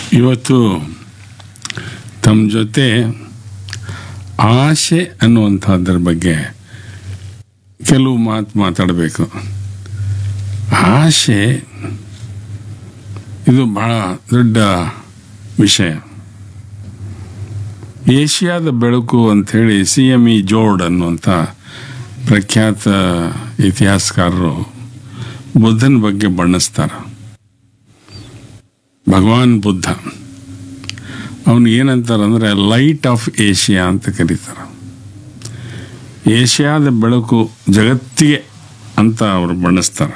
ಇವತ್ತು ತಮ್ಮ ಜೊತೆ ಆಸೆ ಅನ್ನುವಂಥದ್ರ ಬಗ್ಗೆ ಕೆಲವು ಮಾತು ಮಾತಾಡಬೇಕು ಆಸೆ ಇದು ಬಹಳ ದೊಡ್ಡ ವಿಷಯ ಏಷ್ಯಾದ ಬೆಳಕು ಅಂಥೇಳಿ ಸಿ ಎಮ್ ಇ ಜೋರ್ಡ್ ಅನ್ನುವಂಥ ಪ್ರಖ್ಯಾತ ಇತಿಹಾಸಕಾರರು ಬುದ್ಧನ ಬಗ್ಗೆ ಬಣ್ಣಿಸ್ತಾರೆ ಭಗವಾನ್ ಬುದ್ಧ ಅವನು ಏನಂತಾರಂದ್ರೆ ಲೈಟ್ ಆಫ್ ಏಷ್ಯಾ ಅಂತ ಕರೀತಾರೆ ಏಷ್ಯಾದ ಬೆಳಕು ಜಗತ್ತಿಗೆ ಅಂತ ಅವರು ಬಣ್ಣಿಸ್ತಾರೆ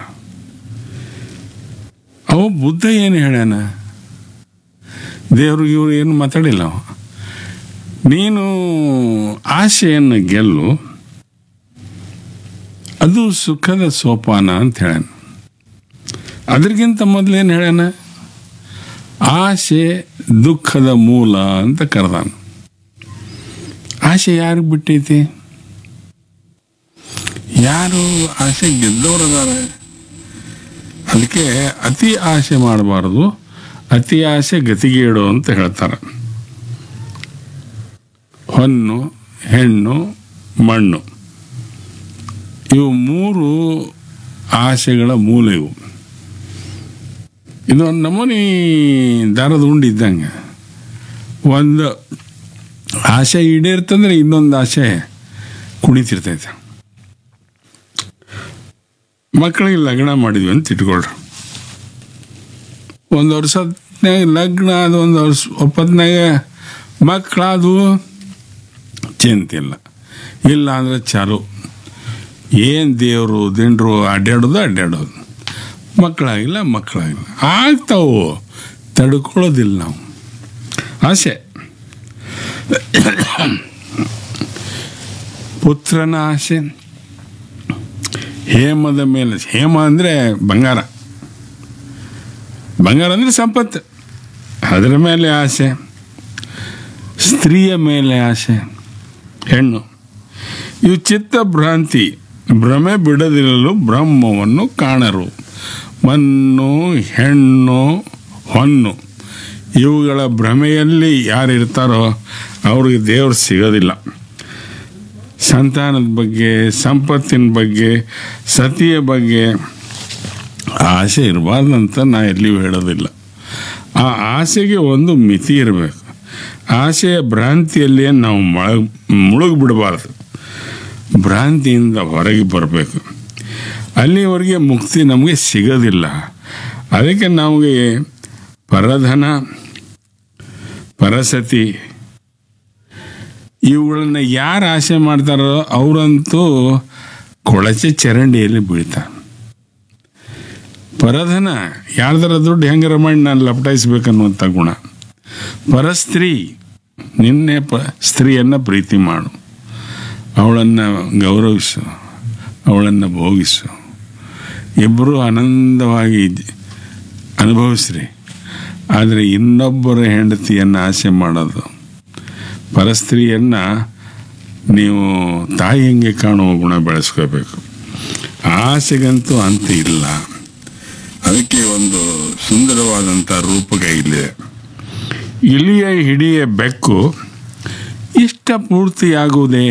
ಅವ ಬುದ್ಧ ಏನು ಹೇಳ್ಯಾನ ದೇವ್ರಿಗೆ ಇವರು ಏನು ಮಾತಾಡಿಲ್ಲ ಅವ ನೀನು ಆಸೆಯನ್ನು ಗೆಲ್ಲು ಅದು ಸುಖದ ಸೋಪಾನ ಅಂತ ಹೇಳ್ಯಾನ ಅದ್ರಿಗಿಂತ ಮೊದಲೇನು ಹೇಳ್ಯಾನ ಆಸೆ ದುಃಖದ ಮೂಲ ಅಂತ ಕರೆದಾನ ಆಸೆ ಯಾರಿಗೆ ಬಿಟ್ಟೈತಿ ಯಾರು ಆಸೆ ಗೆದ್ದವ್ರದಾರ ಅದಕ್ಕೆ ಅತಿ ಆಸೆ ಮಾಡಬಾರ್ದು ಅತಿ ಆಸೆ ಗತಿಗೇಡು ಅಂತ ಹೇಳ್ತಾರೆ ಹೊನ್ನು ಹೆಣ್ಣು ಮಣ್ಣು ಇವು ಮೂರು ಆಸೆಗಳ ಮೂಲ ಇವು ಇದು ಒಂದು ನಮೂನಿ ದಾರದ ಉಂಡು ಇದ್ದಂಗೆ ಒಂದು ಆಸೆ ಈಡೇರ್ತಂದ್ರೆ ಇನ್ನೊಂದು ಆಸೆ ಕುಣಿತಿರ್ತೈತೆ ಮಕ್ಕಳಿಗೆ ಲಗ್ನ ಮಾಡಿದ್ವಿ ಅಂತ ಇಟ್ಕೊಳ್ರಿ ಒಂದು ವರ್ಷದ್ನಾಗ ಲಗ್ನ ಅದು ಒಂದು ವರ್ಷ ಒಪ್ಪತ್ನಾಗ ಮಕ್ಕಳಾದವು ಚಿಂತಿಲ್ಲ ಇಲ್ಲ ಅಂದ್ರೆ ಚಾಲು ಏನು ದೇವರು ದಿಂಡ್ರು ಅಡ್ಡಾಡೋದು ಅಡ್ಡಾಡೋದು ಮಕ್ಕಳಾಗಿಲ್ಲ ಮಕ್ಕಳಾಗಿಲ್ಲ ಆಗ್ತಾವು ತಡ್ಕೊಳ್ಳೋದಿಲ್ಲ ನಾವು ಆಸೆ ಪುತ್ರನ ಆಸೆ ಹೇಮದ ಮೇಲೆ ಹೇಮ ಅಂದರೆ ಬಂಗಾರ ಬಂಗಾರ ಅಂದರೆ ಸಂಪತ್ತು ಅದರ ಮೇಲೆ ಆಸೆ ಸ್ತ್ರೀಯ ಮೇಲೆ ಆಸೆ ಹೆಣ್ಣು ಇವು ಚಿತ್ತ ಭ್ರಾಂತಿ ಭ್ರಮೆ ಬಿಡದಿರಲು ಬ್ರಹ್ಮವನ್ನು ಕಾಣರು ಮಣ್ಣು ಹೆಣ್ಣು ಹೊನ್ನು ಇವುಗಳ ಭ್ರಮೆಯಲ್ಲಿ ಯಾರಿರ್ತಾರೋ ಅವ್ರಿಗೆ ದೇವರು ಸಿಗೋದಿಲ್ಲ ಸಂತಾನದ ಬಗ್ಗೆ ಸಂಪತ್ತಿನ ಬಗ್ಗೆ ಸತಿಯ ಬಗ್ಗೆ ಆಸೆ ಇರಬಾರ್ದಂತ ನಾ ಎಲ್ಲಿಯೂ ಹೇಳೋದಿಲ್ಲ ಆ ಆಸೆಗೆ ಒಂದು ಮಿತಿ ಇರಬೇಕು ಆಸೆಯ ಭ್ರಾಂತಿಯಲ್ಲಿ ನಾವು ಮೊಳಗ್ ಮುಳುಗಿ ಬಿಡಬಾರ್ದು ಭ್ರಾಂತಿಯಿಂದ ಹೊರಗೆ ಬರಬೇಕು ಅಲ್ಲಿವರೆಗೆ ಮುಕ್ತಿ ನಮಗೆ ಸಿಗೋದಿಲ್ಲ ಅದಕ್ಕೆ ನಮಗೆ ಪರಧನ ಪರಸತಿ ಇವುಗಳನ್ನ ಯಾರು ಆಸೆ ಮಾಡ್ತಾರೋ ಅವರಂತೂ ಕೊಳಚೆ ಚರಂಡಿಯಲ್ಲಿ ಬೀಳ್ತಾರೆ ಪರಧನ ಯಾರ್ದಾರ ದುಡ್ಡು ಹೆಂಗಾರ ಮಾಡಿ ನಾನು ಲಪಟಾಯಿಸ್ಬೇಕನ್ನುವಂಥ ಗುಣ ಪರಸ್ತ್ರೀ ನಿನ್ನೆ ಪ ಸ್ತ್ರೀಯನ್ನು ಪ್ರೀತಿ ಮಾಡು ಅವಳನ್ನು ಗೌರವಿಸು ಅವಳನ್ನು ಭೋಗಿಸು ಇಬ್ಬರು ಆನಂದವಾಗಿ ಅನುಭವಿಸ್ರಿ ಆದರೆ ಇನ್ನೊಬ್ಬರ ಹೆಂಡತಿಯನ್ನು ಆಸೆ ಮಾಡೋದು ಪರಸ್ತ್ರೀಯನ್ನು ನೀವು ತಾಯಿ ಹೆಂಗೆ ಕಾಣುವ ಗುಣ ಬೆಳೆಸ್ಕೋಬೇಕು ಆಸೆಗಂತೂ ಅಂತ ಇಲ್ಲ ಅದಕ್ಕೆ ಒಂದು ಸುಂದರವಾದಂಥ ರೂಪಕ ಇಲ್ಲಿದೆ ಇಲಿಯ ಹಿಡಿಯ ಬೆಕ್ಕು ಇಷ್ಟ ಪೂರ್ತಿಯಾಗುವುದೇ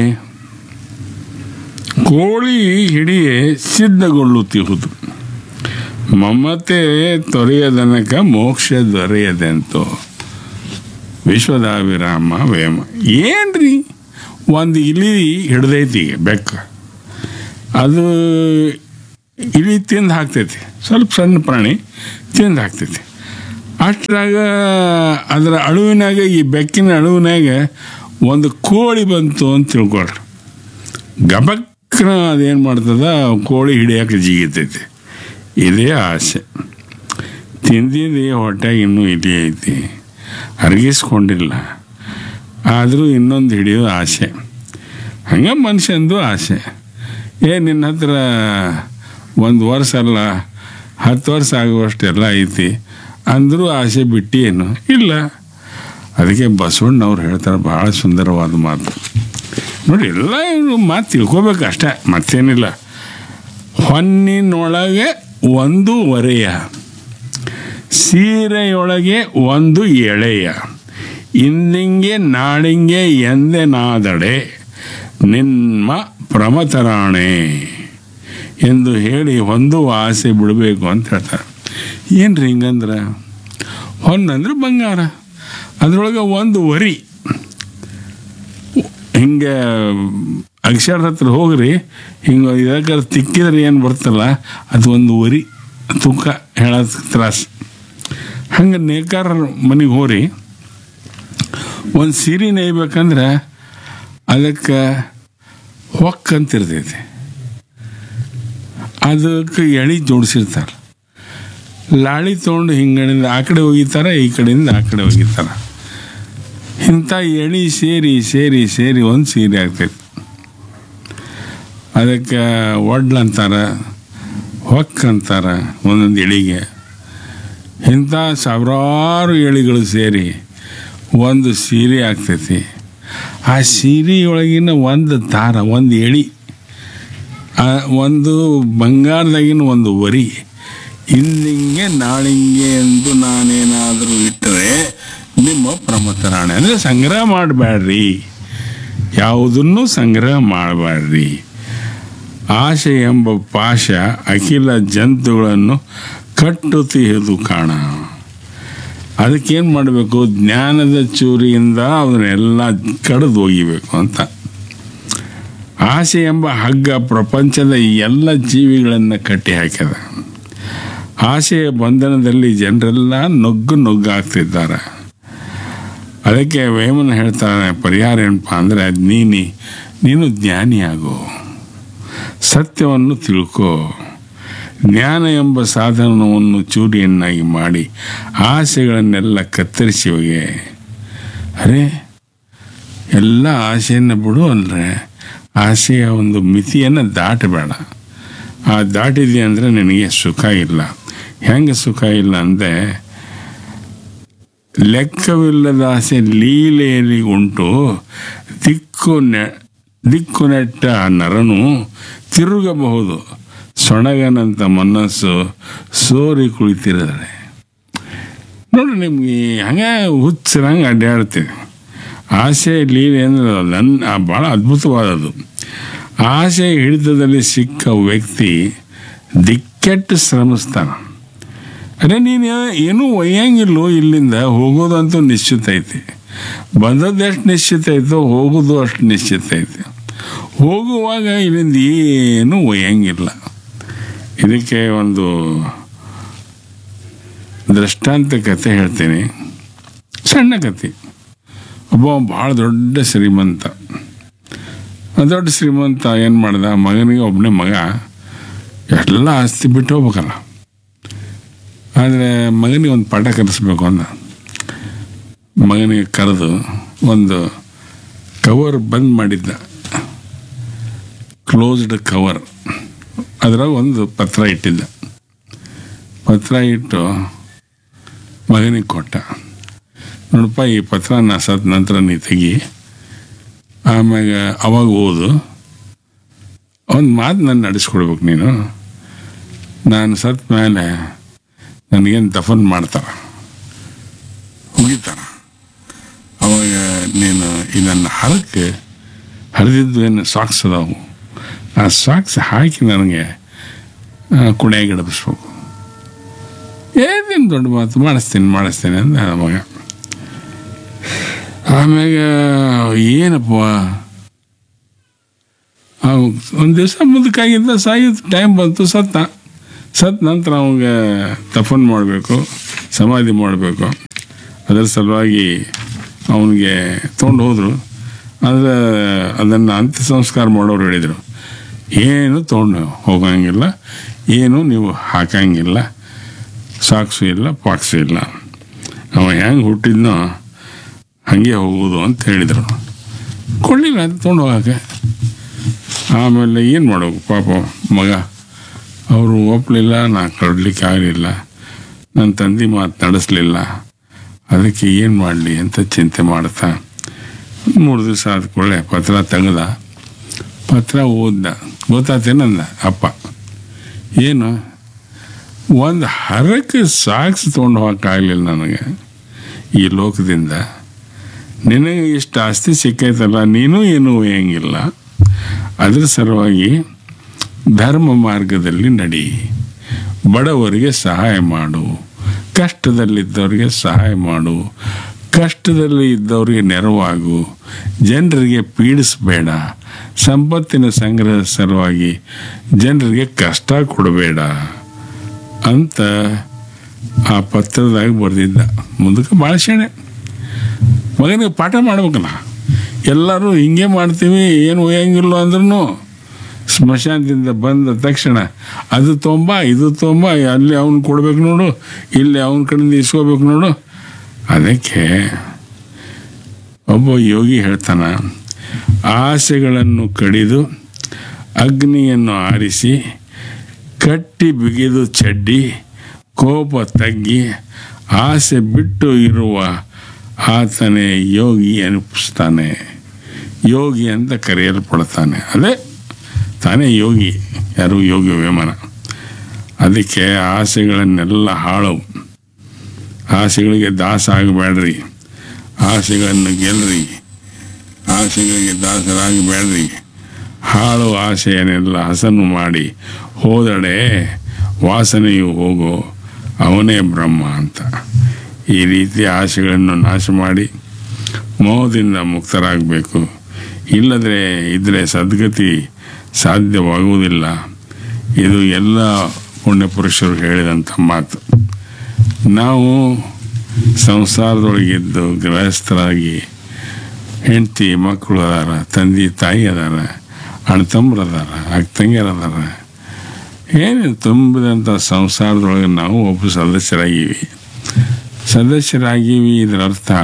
ಕೋಳಿ ಹಿಡಿಯೇ ಸಿದ್ಧಗೊಳ್ಳುತ್ತಿರುವುದು ಮಮತೆ ತೊರೆಯದನಕ ಮೋಕ್ಷ ದೊರೆಯದೆಂತೋ ವಿಶ್ವದಾವಿರಾಮ ವೇಮ ಏನ್ರಿ ಒಂದು ಇಲಿ ಹಿಡ್ದೈತಿ ಬೆಕ್ಕ ಅದು ಇಲಿ ತಿಂದು ಹಾಕ್ತೈತಿ ಸ್ವಲ್ಪ ಸಣ್ಣ ಪ್ರಾಣಿ ತಿಂದು ಹಾಕ್ತೈತಿ ಅಷ್ಟ್ರಾಗ ಅದರ ಅಳುವಿನಾಗ ಈ ಬೆಕ್ಕಿನ ಅಳುವಿನಾಗ ಒಂದು ಕೋಳಿ ಬಂತು ಅಂತ ತಿಳ್ಕೊಳ್ರಿ ಗಬಕ್ನ ಅದೇನು ಮಾಡ್ತದ ಕೋಳಿ ಹಿಡಿಯೋಕೆ ಜಿಗಿತೈತಿ ಇದೇ ಆಸೆ ತಿಂದಿದ್ದು ಹೊಟ್ಟೆಗೆ ಇನ್ನೂ ಇಲಿ ಐತಿ ಅರಗಿಸ್ಕೊಂಡಿಲ್ಲ ಆದರೂ ಇನ್ನೊಂದು ಹಿಡಿಯೋ ಆಸೆ ಹಂಗೆ ಮನುಷ್ಯಂದು ಆಸೆ ಏ ನಿನ್ನ ಹತ್ರ ಒಂದು ವರ್ಷ ಅಲ್ಲ ಹತ್ತು ವರ್ಷ ಆಗುವಷ್ಟೆಲ್ಲ ಐತಿ ಅಂದರೂ ಆಸೆ ಬಿಟ್ಟು ಏನು ಇಲ್ಲ ಅದಕ್ಕೆ ಬಸವಣ್ಣವ್ರು ಹೇಳ್ತಾರೆ ಭಾಳ ಸುಂದರವಾದ ಮಾತು ನೋಡಿ ಎಲ್ಲ ಇವರು ಮಾತು ತಿಳ್ಕೊಬೇಕು ಅಷ್ಟೇ ಮತ್ತೇನಿಲ್ಲ ಹೊನ್ನಿನೊಳಗೆ ಒಂದು ವರೆಯ ಸೀರೆಯೊಳಗೆ ಒಂದು ಎಳೆಯ ಇಂದಿಂಗೆ ನಾಳಿಂಗೆ ಎಂದೆನಾದಡೆ ನಿಮ್ಮ ಪ್ರಮತರಾಣೆ ಎಂದು ಹೇಳಿ ಒಂದು ಆಸೆ ಬಿಡಬೇಕು ಅಂತ ಹೇಳ್ತಾರೆ ಏನ್ರಿ ಹಿಂಗಂದ್ರೆ ಹೊನ್ನಂದ್ರೆ ಬಂಗಾರ ಅದರೊಳಗೆ ಒಂದು ವರಿ ಹಿಂಗೆ ಅಕ್ಷರ ಹತ್ರ ಹೋಗ್ರಿ ಹಿಂಗೆ ಇದಕ್ಕೆ ತಿಕ್ಕಿದ್ರೆ ಏನು ಬರ್ತಲ್ಲ ಅದು ಒಂದು ವರಿ ತೂಕ ಹೇಳೋದು ತ್ರಾಸು ಹಂಗೆ ನೇಕಾರ ಮನೆಗೆ ಹೋರಿ ಒಂದು ಸೀರೆ ನೇಯ್ಬೇಕಂದ್ರೆ ಅದಕ್ಕೆ ಹೊಕ್ಕಂತಿರ್ತೈತಿ ಅದಕ್ಕೆ ಎಳಿ ಜೋಡಿಸಿರ್ತಾರೆ ಲಾಳಿ ತೊಗೊಂಡು ಹಿಂಗಡಿಂದ ಆ ಕಡೆ ಒಗಿತಾರೆ ಈ ಕಡೆಯಿಂದ ಆ ಕಡೆ ಒಗಿತಾರೆ ಇಂಥ ಎಳಿ ಸೇರಿ ಸೇರಿ ಸೇರಿ ಒಂದು ಸೀರೆ ಆಗ್ತೈತಿ ಅದಕ್ಕೆ ಒಡ್ಲ್ ಅಂತಾರೆ ಹೊಕ್ ಅಂತಾರೆ ಒಂದೊಂದು ಎಳಿಗೆ ಇಂಥ ಸಾವಿರಾರು ಎಳಿಗಳು ಸೇರಿ ಒಂದು ಸೀರೆ ಆಗ್ತೈತಿ ಆ ಸೀರೆಯೊಳಗಿನ ಒಂದು ದಾರ ಒಂದು ಎಳಿ ಆ ಒಂದು ಬಂಗಾರದಾಗಿನ ಒಂದು ವರಿ ಇಂದಿಂಗೆ ನಾಳಿಂಗೆ ಎಂದು ನಾನೇನಾದರೂ ಇಟ್ಟರೆ ನಿಮ್ಮ ಪ್ರಮತರಾಣೆ ಅಂದರೆ ಸಂಗ್ರಹ ಮಾಡಬೇಡ್ರಿ ಯಾವುದನ್ನು ಸಂಗ್ರಹ ಮಾಡಬೇಡ್ರಿ ಆಶೆ ಎಂಬ ಪಾಶ ಅಖಿಲ ಜಂತುಗಳನ್ನು ಕಟ್ಟುತ್ತಿಹುದು ಕಾಣ ಅದಕ್ಕೇನು ಮಾಡಬೇಕು ಜ್ಞಾನದ ಚೂರಿಯಿಂದ ಅವನ್ನೆಲ್ಲ ಕಡಿದು ಒಗಿಬೇಕು ಅಂತ ಆಸೆ ಎಂಬ ಹಗ್ಗ ಪ್ರಪಂಚದ ಎಲ್ಲ ಜೀವಿಗಳನ್ನು ಕಟ್ಟಿ ಹಾಕ್ಯದ ಆಸೆಯ ಬಂಧನದಲ್ಲಿ ಜನರೆಲ್ಲ ನುಗ್ಗು ನುಗ್ಗಾಗ್ತಿದ್ದಾರೆ ಅದಕ್ಕೆ ವೇಮನ್ ಹೇಳ್ತಾನೆ ಪರಿಹಾರ ಏನಪ್ಪ ಅಂದರೆ ನೀನಿ ನೀನು ಜ್ಞಾನಿಯಾಗು ಸತ್ಯವನ್ನು ತಿಳ್ಕೋ ಜ್ಞಾನ ಎಂಬ ಸಾಧನವನ್ನು ಚೂರಿಯನ್ನಾಗಿ ಮಾಡಿ ಆಸೆಗಳನ್ನೆಲ್ಲ ಕತ್ತರಿಸಿ ಹೋಗೆ ಅರೆ ಎಲ್ಲ ಆಸೆಯನ್ನು ಬಿಡು ಅಂದರೆ ಆಸೆಯ ಒಂದು ಮಿತಿಯನ್ನು ದಾಟಬೇಡ ಆ ದಾಟಿದೆ ಅಂದರೆ ನಿನಗೆ ಸುಖ ಇಲ್ಲ ಹೆಂಗೆ ಸುಖ ಇಲ್ಲ ಅಂದರೆ ಲೆಕ್ಕವಿಲ್ಲದ ಆಸೆ ಲೀಲೆಯಲ್ಲಿ ಉಂಟು ದಿಕ್ಕು ನೆ ದಿಕ್ಕು ನೆಟ್ಟ ನರನು ತಿರುಗಬಹುದು ಸೊಣಗನಂತ ಮನಸ್ಸು ಸೋರಿ ಕುಳಿತಿದ್ದಾರೆ ನೋಡ್ರಿ ನಿಮ್ಗೆ ಹಂಗೆ ಹುಚ್ಚರಂಗೆ ಅಡ್ಡಾಡ್ತೀವಿ ಆಸೆ ಲೀಲೆ ಅಂದ್ರೆ ನನ್ನ ಭಾಳ ಅದ್ಭುತವಾದದ್ದು ಆಸೆ ಹಿಡಿತದಲ್ಲಿ ಸಿಕ್ಕ ವ್ಯಕ್ತಿ ದಿಕ್ಕೆಟ್ಟು ಶ್ರಮಿಸ್ತಾನೆ ಅರೆ ನೀನು ಏನೂ ಒಯ್ಯಂಗಿಲ್ಲೋ ಇಲ್ಲಿಂದ ಹೋಗೋದಂತೂ ನಿಶ್ಚಿತ ಐತಿ ಬಂದದ್ದು ಎಷ್ಟು ನಿಶ್ಚಿತ ಐತೋ ಹೋಗೋದು ಅಷ್ಟು ನಿಶ್ಚಿತ ಐತಿ ಹೋಗುವಾಗ ಇಲ್ಲಿಂದ ಏನೂ ಒಯ್ಯಂಗಿಲ್ಲ ಇದಕ್ಕೆ ಒಂದು ದೃಷ್ಟಾಂತ ಕತೆ ಹೇಳ್ತೀನಿ ಸಣ್ಣ ಕತೆ ಒಬ್ಬ ಭಾಳ ದೊಡ್ಡ ಶ್ರೀಮಂತ ಆ ದೊಡ್ಡ ಶ್ರೀಮಂತ ಏನು ಮಾಡ್ದ ಮಗನಿಗೆ ಒಬ್ಬನೇ ಮಗ ಎಲ್ಲ ಆಸ್ತಿ ಬಿಟ್ಟು ಹೋಗ್ಬೇಕಲ್ಲ ಆದರೆ ಮಗನಿಗೆ ಒಂದು ಪಾಠ ಕಲಿಸ್ಬೇಕು ಅಂದ ಮಗನಿಗೆ ಕರೆದು ಒಂದು ಕವರ್ ಬಂದ್ ಮಾಡಿದ್ದ ಕ್ಲೋಸ್ಡ್ ಕವರ್ ಅದ್ರಾಗ ಒಂದು ಪತ್ರ ಇಟ್ಟಿದ್ದ ಪತ್ರ ಇಟ್ಟು ಮಗನಿಗೆ ಕೊಟ್ಟ ನೋಡಪ್ಪ ಈ ಪತ್ರ ನಾ ಸತ್ ನಂತರ ನೀ ತೆಗಿ ಆಮ್ಯಾಗ ಅವಾಗ ಓದು ಒಂದು ಮಾತು ನನ್ನ ನಡೆಸ್ಕೊಡ್ಬೇಕು ನೀನು ನಾನು ಸತ್ ಮೇಲೆ ನನಗೇನು ದಫನ್ ಮಾಡ್ತಾರೆ ಮುಗಿತಾರೆ ಅವಾಗ ನೀನು ಈ ನನ್ನ ಹರಕ್ಕೆ ಹರಿದಿದ್ದು ಏನು ಸಾಕ್ಸ್ ಅದಾವು ಆ ಸಾಕ್ಸ್ ಹಾಕಿ ನನಗೆ ಕುಡಿಯಾಗಿ ಇಡಬಿಸ್ಬೇಕು ಏನೇನು ದೊಡ್ಡ ಮಾತು ಮಾಡಿಸ್ತೀನಿ ಮಾಡಿಸ್ತೀನಿ ಅಂದ ಮಗ ಆಮ್ಯಾಗ ಏನಪ್ಪ ಒಂದು ದಿವಸ ಮುದುಕಾಗಿದ್ದ ಸಾಯಿತು ಟೈಮ್ ಬಂತು ಸತ್ತ ಸತ್ ನಂತರ ಅವಾಗ ದಫನ್ ಮಾಡಬೇಕು ಸಮಾಧಿ ಮಾಡಬೇಕು ಅದರ ಸಲುವಾಗಿ ಅವನಿಗೆ ತೊಗೊಂಡು ಹೋದರು ಆದರೆ ಅದನ್ನು ಅಂತ್ಯ ಸಂಸ್ಕಾರ ಮಾಡೋರು ಹೇಳಿದರು ಏನು ತೊಗೊಂಡು ಹೋಗಂಗಿಲ್ಲ ಏನು ನೀವು ಹಾಕಂಗಿಲ್ಲ ಸಾಕ್ಸು ಇಲ್ಲ ಪಾಕ್ಸು ಇಲ್ಲ ಅವ ಹೆಂಗೆ ಹುಟ್ಟಿದ್ನೋ ಹಾಗೆ ಹೋಗೋದು ಅಂತ ಹೇಳಿದರು ಕೊಡಲಿಲ್ಲ ಅದು ತೊಗೊಂಡು ಹೋಗಕ್ಕೆ ಆಮೇಲೆ ಏನು ಮಾಡಬೇಕು ಪಾಪ ಮಗ ಅವರು ಒಪ್ಪಲಿಲ್ಲ ನಾ ಕೊಡ್ಲಿಕ್ಕೆ ಆಗಲಿಲ್ಲ ನನ್ನ ತಂದೆ ಮಾತು ನಡೆಸಲಿಲ್ಲ ಅದಕ್ಕೆ ಏನು ಮಾಡಲಿ ಅಂತ ಚಿಂತೆ ಮಾಡ್ತಾ ಮೂರು ದಿವಸ ಆದ ಕೂಡಲೇ ಪತ್ರ ತೆಗೆದ ಪತ್ರ ಓದ್ದ ಗೊತ್ತಾತೇನಂದ ಅಪ್ಪ ಏನು ಒಂದು ಹರಕ್ಕೆ ಸಾಕ್ಸ್ ತೊಗೊಂಡು ಹೋಗೋಕ್ಕಾಗಲಿಲ್ಲ ನನಗೆ ಈ ಲೋಕದಿಂದ ನಿನಗೆ ಇಷ್ಟು ಆಸ್ತಿ ಸಿಕ್ಕೈತಲ್ಲ ನೀನು ಏನೂ ಒಯ್ಯಂಗಿಲ್ಲ ಅದ್ರ ಸಲುವಾಗಿ ಧರ್ಮ ಮಾರ್ಗದಲ್ಲಿ ನಡಿ ಬಡವರಿಗೆ ಸಹಾಯ ಮಾಡು ಕಷ್ಟದಲ್ಲಿದ್ದವರಿಗೆ ಸಹಾಯ ಮಾಡು ಕಷ್ಟದಲ್ಲಿ ಇದ್ದವರಿಗೆ ನೆರವಾಗು ಜನರಿಗೆ ಪೀಡಿಸಬೇಡ ಸಂಪತ್ತಿನ ಸಂಗ್ರಹದ ಸಲುವಾಗಿ ಜನರಿಗೆ ಕಷ್ಟ ಕೊಡಬೇಡ ಅಂತ ಆ ಪತ್ರದಾಗ ಬರೆದಿದ್ದ ಮುಂದಕ್ಕೆ ಭಾಳ ಶಾಣೆ ಮಗನಿಗೆ ಪಾಠ ಮಾಡ್ಬೇಕಲ್ಲ ಎಲ್ಲರೂ ಹಿಂಗೆ ಮಾಡ್ತೀವಿ ಏನು ಒಯ್ಯಂಗಿಲ್ಲ ಅಂದ್ರೂ ಸ್ಮಶಾನದಿಂದ ಬಂದ ತಕ್ಷಣ ಅದು ತೊಂಬ ಇದು ತೊಂಬ ಅಲ್ಲಿ ಅವ್ನು ಕೊಡ್ಬೇಕು ನೋಡು ಇಲ್ಲಿ ಅವನ ಕಡೆಯಿಂದ ಇಸ್ಕೋಬೇಕು ನೋಡು ಅದಕ್ಕೆ ಒಬ್ಬ ಯೋಗಿ ಹೇಳ್ತಾನ ಆಸೆಗಳನ್ನು ಕಡಿದು ಅಗ್ನಿಯನ್ನು ಆರಿಸಿ ಕಟ್ಟಿ ಬಿಗಿದು ಚಡ್ಡಿ ಕೋಪ ತಗ್ಗಿ ಆಸೆ ಬಿಟ್ಟು ಇರುವ ಆತನೇ ಯೋಗಿ ಅನಿಪಿಸ್ತಾನೆ ಯೋಗಿ ಅಂತ ಕರೆಯಲ್ಪಡ್ತಾನೆ ಅದೇ ತಾನೇ ಯೋಗಿ ಯಾರು ಯೋಗಿ ವೇಮನ ಅದಕ್ಕೆ ಆಸೆಗಳನ್ನೆಲ್ಲ ಹಾಳು ಆಸೆಗಳಿಗೆ ದಾಸ ಆಗಬೇಡ್ರಿ ಆಸೆಗಳನ್ನು ಗೆಲ್ರಿ ಆಸೆಗಳಿಗೆ ದಾಸರಾಗಬೇಡ್ರಿ ಹಾಳು ಆಸೆಯನ್ನೆಲ್ಲ ಹಸನು ಮಾಡಿ ಹೋದಡೆ ವಾಸನೆಯು ಹೋಗೋ ಅವನೇ ಬ್ರಹ್ಮ ಅಂತ ಈ ರೀತಿ ಆಸೆಗಳನ್ನು ನಾಶ ಮಾಡಿ ಮೋಹದಿಂದ ಮುಕ್ತರಾಗಬೇಕು ಇಲ್ಲದ್ರೆ ಇದ್ರೆ ಸದ್ಗತಿ ಸಾಧ್ಯವಾಗುವುದಿಲ್ಲ ಇದು ಎಲ್ಲ ಪುಣ್ಯಪುರುಷರು ಹೇಳಿದಂಥ ಮಾತು ನಾವು ಸಂಸಾರದೊಳಗಿದ್ದು ಗೃಹಸ್ಥರಾಗಿ ಹೆಂಡತಿ ಮಕ್ಕಳು ಅದಾರ ತಂದೆ ತಾಯಿ ಅದಾರ ಅಣ್ಣ ತಮ್ಮರು ಅದಾರ ಅಕ್ಕ ತಂಗಿಯರು ಅದಾರ ಏನು ತುಂಬಿದಂಥ ಸಂಸಾರದೊಳಗೆ ನಾವು ಒಬ್ಬ ಸದಸ್ಯರಾಗೀವಿ ಸದಸ್ಯರಾಗೀವಿ ಇದರ ಅರ್ಥ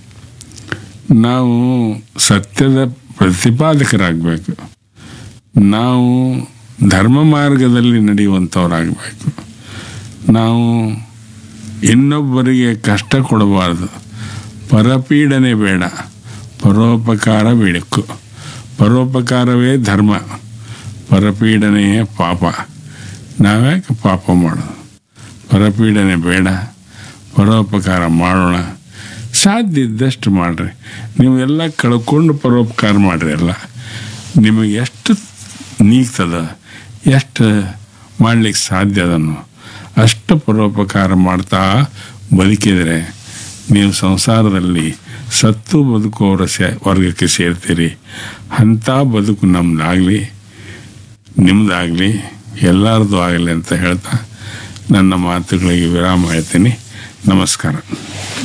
ನಾವು ಸತ್ಯದ ಪ್ರತಿಪಾದಕರಾಗಬೇಕು ನಾವು ಧರ್ಮ ಮಾರ್ಗದಲ್ಲಿ ನಡೆಯುವಂಥವ್ರಾಗಬೇಕು ನಾವು ಇನ್ನೊಬ್ಬರಿಗೆ ಕಷ್ಟ ಕೊಡಬಾರ್ದು ಪರಪೀಡನೆ ಬೇಡ ಪರೋಪಕಾರ ಬೇಕು ಪರೋಪಕಾರವೇ ಧರ್ಮ ಪರಪೀಡನೆಯೇ ಪಾಪ ನಾವ್ಯಾಕೆ ಪಾಪ ಮಾಡೋದು ಪರಪೀಡನೆ ಬೇಡ ಪರೋಪಕಾರ ಮಾಡೋಣ ಸಾಧ್ಯ ಇದ್ದಷ್ಟು ಮಾಡಿರಿ ನೀವು ಎಲ್ಲ ಕಳ್ಕೊಂಡು ಪರೋಪಕಾರ ಮಾಡಿರಿ ಎಲ್ಲ ನಿಮಗೆ ಎಷ್ಟು ನೀಗ್ತದ ಎಷ್ಟು ಮಾಡ್ಲಿಕ್ಕೆ ಸಾಧ್ಯ ಅದನ್ನು ಅಷ್ಟು ಪರೋಪಕಾರ ಮಾಡ್ತಾ ಬದುಕಿದರೆ ನೀವು ಸಂಸಾರದಲ್ಲಿ ಸತ್ತು ಬದುಕುವವರ ಸೇ ವರ್ಗಕ್ಕೆ ಸೇರ್ತೀರಿ ಅಂಥ ಬದುಕು ನಮ್ಮದಾಗಲಿ ನಿಮ್ಮದಾಗಲಿ ಎಲ್ಲರದು ಆಗಲಿ ಅಂತ ಹೇಳ್ತಾ ನನ್ನ ಮಾತುಗಳಿಗೆ ವಿರಾಮ ಹೇಳ್ತೀನಿ ನಮಸ್ಕಾರ